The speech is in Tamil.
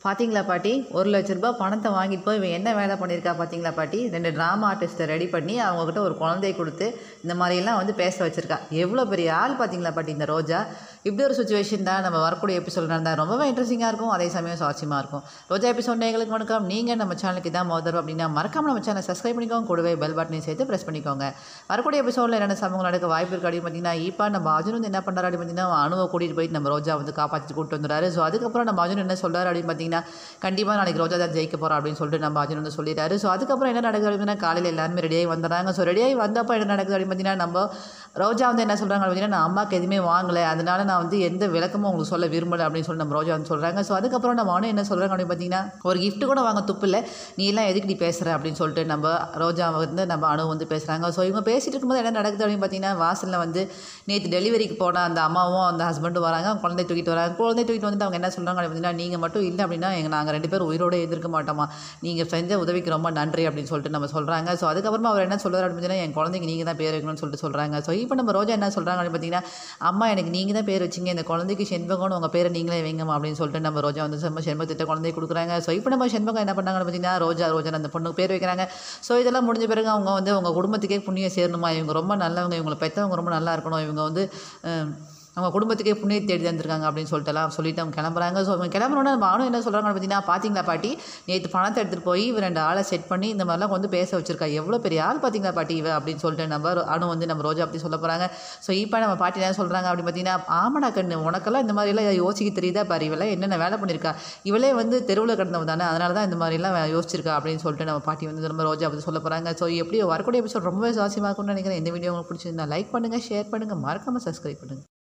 பார்த்தீங்களா பாட்டி ஒரு லட்ச ரூபாய் பணத்தை வாங்கிட்டு போய் இவன் என்ன வேலை பண்ணியிருக்கா பார்த்தீங்களா பாட்டி ரெண்டு ட்ராமா ஆர்டிஸ்ட்டை ரெடி பண்ணி அவங்கக்கிட்ட ஒரு குழந்தைய கொடுத்து இந்த மாதிரியெல்லாம் வந்து பேச வச்சுருக்கா எவ்வளோ பெரிய ஆள் பார்த்தீங்களா பாட்டி இந்த ரோஜா இப்படி ஒரு சுச்சுவேஷன் தான் நம்ம வரக்கூடிய எபிசோட் நடந்தால் ரொம்பவே இன்ட்ரெஸ்டிங்காக இருக்கும் அதே சமயம் சுவாரஸ்யமாக இருக்கும் ரோஜா எபிசோட் எங்களுக்கு வணக்கம் நீங்கள் நம்ம சேனலுக்கு தான் மோதர் அப்படின்னா மறக்காம நம்ம சேனல் சப்ஸ்கிரைப் பண்ணிக்கோங்க கூடவே பெல் பட்டனையும் சேர்த்து ப்ரெஸ் பண்ணிக்கோங்க வரக்கூடிய எபிசோடில் என்னென்ன சம்பவங்கள் நடக்க வாய்ப்பு இருக்கு அப்படின்னு பார்த்தீங்கன்னா இப்போ நம்ம அர்ஜுன் வந்து என்ன பண்ணுறாரு அப்படின்னு பார்த்தீங்கன்னா அணுவை கூட்டிகிட்டு போயிட்டு நம்ம ரோஜா வந்து காப்பாற்றிட்டு கூட்டு வந்துறாரு ஸோ அதுக்கப்புறம் நம்ம அர்ஜுன் என்ன சொல்கிறாரு அப்படின்னு பார்த்தீங்கன்னா கண்டிப்பாக நாளைக்கு ரோஜா தான் ஜெயிக்க போகிறோம் அப்படின்னு சொல்லிட்டு நம்ம அர்ஜுன் வந்து சொல்லிட்டாரு ஸோ அதுக்கப்புறம் என்ன நடக்குது அப்படின்னா காலையில் எல்லாருமே ரெடியாகி வந்துடுறாங்க ஸோ ரெடியாகி வந்தப்போ என்ன நடக்குது அப்படின்னு பார்த்தீங்கன்னா நம்ம ரோஜா வந்து என்ன சொல்கிறாங்க அப்படின்னா நான் அம்மாவுக்கு எதுவுமே வாங்கலை அதனால நான் வந்து எந்த விளக்கமும் உங்களுக்கு சொல்ல விரும்பலை அப்படின்னு சொல்லி நம்ம ரோஜா வந்து சொல்கிறாங்க ஸோ அதுக்கப்புறம் நம்ம அனு என்ன சொல்கிறாங்க அப்படின்னு பார்த்தீங்கன்னா ஒரு gift கூட வாங்க துப்பு இல்லை நீ எல்லாம் எதுக்கு நீ பேசுகிற அப்படின்னு சொல்லிட்டு நம்ம ரோஜா வந்து நம்ம அணு வந்து பேசுகிறாங்க ஸோ இவங்க பேசிட்டு இருக்கும்போது என்ன நடக்குது அப்படின்னு பார்த்தீங்கன்னா வாசலில் வந்து நேற்று டெலிவரிக்கு போன அந்த அம்மாவும் அந்த ஹஸ்பண்டும் வராங்க அவங்க குழந்தை தூக்கிட்டு வராங்க குழந்தை தூக்கிட்டு வந்துட்டு அவங்க என்ன சொல்கிறாங்க அப்படின்னு பார்த்தீங்கன்னா நீங்கள் மட்டும் இல்லை அப்படின்னா எங்கள் நாங்கள் ரெண்டு பேரும் உயிரோடு இருந்திருக்க மாட்டோமா நீங்கள் செஞ்ச உதவிக்கு ரொம்ப நன்றி அப்படின்னு சொல்லிட்டு நம்ம சொல்கிறாங்க ஸோ அதுக்கப்புறமா அவர் என்ன சொல்கிறார் அப்படின்னு பார்த்தீங்கன்னா என் குழந்தைக்கு நீங்கள் தான் பேர் வைக்கணும்னு சொல்லிட்டு சொல்கிறாங்க ஸோ இப்போ நம்ம ரோஜா என்ன சொல்கிறாங்க அப்படின்னு பார்த்தீங்கன்னா அம்மா எனக்கு நீங்கள் தான் பேர் வச்சிங்க இந்த குழந்தைக்கு செண்பகம்னு உங்கள் பேரை நீங்களே வைங்கம்மா அப்படின்னு சொல்லிட்டு நம்ம ரோஜா வந்து நம்ம செண்பகத்திட்ட குழந்தைய கொடுக்குறாங்க ஸோ இப்போ நம்ம செண்பகம் என்ன பண்ணாங்கன்னு பார்த்தீங்கன்னா ரோஜா ரோஜா அந்த பொண்ணுக்கு பேர் வைக்கிறாங்க ஸோ இதெல்லாம் முடிஞ்ச பிறகு அவங்க வந்து அவங்க குடும்பத்துக்கே புண்ணியம் சேரணுமா இவங்க ரொம்ப நல்லவங்க இவங்களை பெற்றவங்க ரொம்ப நல்லா இருக்கணும் இவங்க வந்து அஹ், அவங்க குடும்பத்துக்கே புண்ணிய தேடி தந்திருக்காங்க அப்படின்னு சொல்லிட்டு எல்லாம் சொல்லிட்டு அவங்க கிளம்புறாங்க ஸோ அவங்க கிளம்புறோன்னா நம்ம ஆணும் என்ன சொல்கிறாங்கன்னு பார்த்தீங்கன்னா பார்த்தீங்களா பாட்டி நேற்று பணத்தை எடுத்துகிட்டு போய் இவ ரெண்டு ஆளை செட் பண்ணி இந்த மாதிரிலாம் வந்து பேச வச்சிருக்கா எவ்வளோ பெரிய ஆள் பார்த்தீங்களா பாட்டி இவ அப்படின்னு சொல்லிட்டு நம்ம அணு வந்து நம்ம ரோஜா அப்படி சொல்ல போகிறாங்க ஸோ இப்போ நம்ம பாட்டி என்ன சொல்கிறாங்க அப்படின்னு பார்த்தீங்கன்னா ஆமாடா கண்ணு உனக்கெல்லாம் இந்த மாதிரிலாம் யோசிக்க தெரியுதா பாரு இவெல்லாம் என்னென்ன வேலை பண்ணியிருக்கா இவளே வந்து தெருவில் கிடந்தவ தானே அதனால தான் இந்த மாதிரிலாம் யோசிச்சிருக்கா அப்படின்னு சொல்லிட்டு நம்ம பாட்டி வந்து நம்ம ரோஜா பற்றி சொல்ல போகிறாங்க ஸோ எப்படி வரக்கூடிய எபிசோட் ரொம்பவே சுவாரஸ்யமாக இருக்கும்னு நினைக்கிறேன் இந்த வீடியோ உங்களுக்கு பிடிச்சிருந்தா லைக் பண்ணுங்கள் ஷேர் பண்ணுங்கள் மறக்காமல் சப்ஸ்கிரைப் பண்ணுங்கள்